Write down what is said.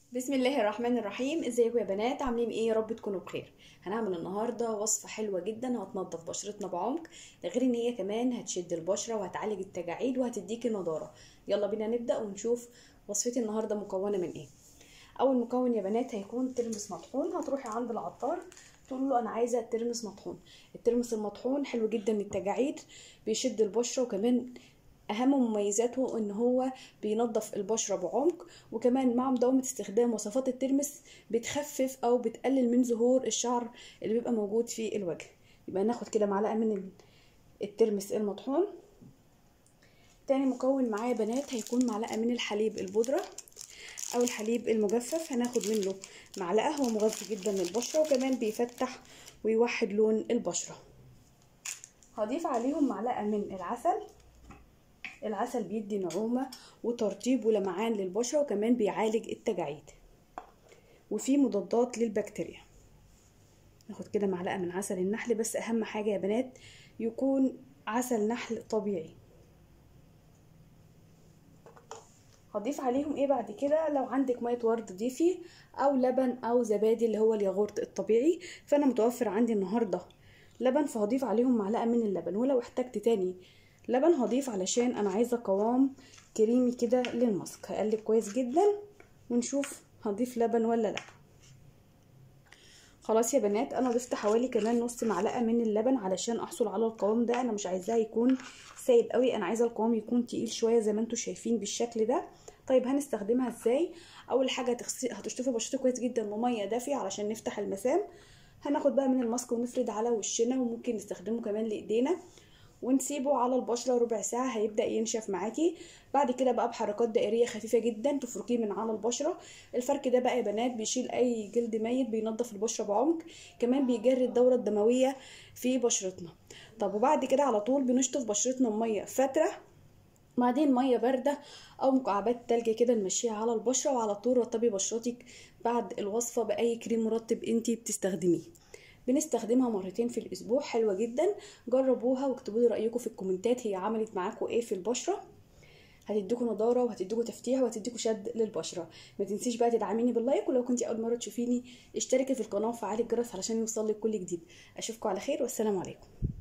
بسم الله الرحمن الرحيم ازيكم يا بنات عاملين ايه يا رب تكونوا بخير هنعمل النهارده وصفه حلوه جدا هتنضف بشرتنا بعمق ده غير ان هي كمان هتشد البشره وهتعالج التجاعيد وهتديكي نضاره يلا بينا نبدا ونشوف وصفتي النهارده مكونه من ايه اول مكون يا بنات هيكون ترمس مطحون هتروحي عند العطار تقول له انا عايزه ترمس مطحون الترمس المطحون حلو جدا للتجاعيد بيشد البشره وكمان اهم مميزاته ان هو بينظف البشره بعمق وكمان مع مداومه استخدام وصفات الترمس بتخفف او بتقلل من ظهور الشعر اللي بيبقى موجود في الوجه يبقى ناخد كده معلقه من الترمس المطحون تاني مكون معايا بنات هيكون معلقه من الحليب البودره او الحليب المجفف هناخد منه معلقه هو مغذي جدا للبشره وكمان بيفتح ويوحد لون البشره هضيف عليهم معلقه من العسل العسل بيدي نعومة وترطيب ولمعان للبشرة وكمان بيعالج التجاعيد وفيه مضادات للبكتيريا ناخد كده معلقة من عسل النحل بس أهم حاجة يا بنات يكون عسل نحل طبيعي هضيف عليهم ايه بعد كده لو عندك ميه ورد ضيفي او لبن او زبادي اللي هو الياغورت الطبيعي فانا متوفر عندي النهارده لبن فهضيف عليهم معلقه من اللبن ولو احتجت تاني لبن هضيف علشان انا عايزه قوام كريمي كده للماسك هقلب كويس جدا ونشوف هضيف لبن ولا لا خلاص يا بنات انا ضفت حوالي كمان نص معلقه من اللبن علشان احصل على القوام ده انا مش عايزاه يكون سايب قوي انا عايزه القوام يكون تقيل شويه زي ما انتم شايفين بالشكل ده طيب هنستخدمها ازاي اول حاجه هتشطفي بشرتك كويس جدا بميه دافيه علشان نفتح المسام هناخد بقى من الماسك ونفرد على وشنا وممكن نستخدمه كمان لايدينا ونسيبه على البشره ربع ساعه هيبدا ينشف معاكي بعد كده بقى بحركات دائريه خفيفه جدا تفركيه من على البشره الفرك ده بقى يا بنات بيشيل اي جلد ميت بينظف البشره بعمق كمان بيجري الدوره الدمويه في بشرتنا طب وبعد كده على طول بنشطف بشرتنا بميه فتره بعدين ميه بارده او مكعبات تلج كده نمشيها على البشره وعلى طول رطبي بشرتك بعد الوصفه باي كريم مرطب انتي بتستخدميه بنستخدمها مرتين في الاسبوع حلوه جدا جربوها واكتبوا لي رايكم في الكومنتات هي عملت معاكم ايه في البشره هتديكوا نضاره وهتديكوا تفتيح وهتديكوا شد للبشره ما تنسيش بقى تدعميني باللايك ولو كنتي اول مره تشوفيني اشتركي في القناه وفعلي الجرس علشان يوصل لك كل جديد اشوفكم على خير والسلام عليكم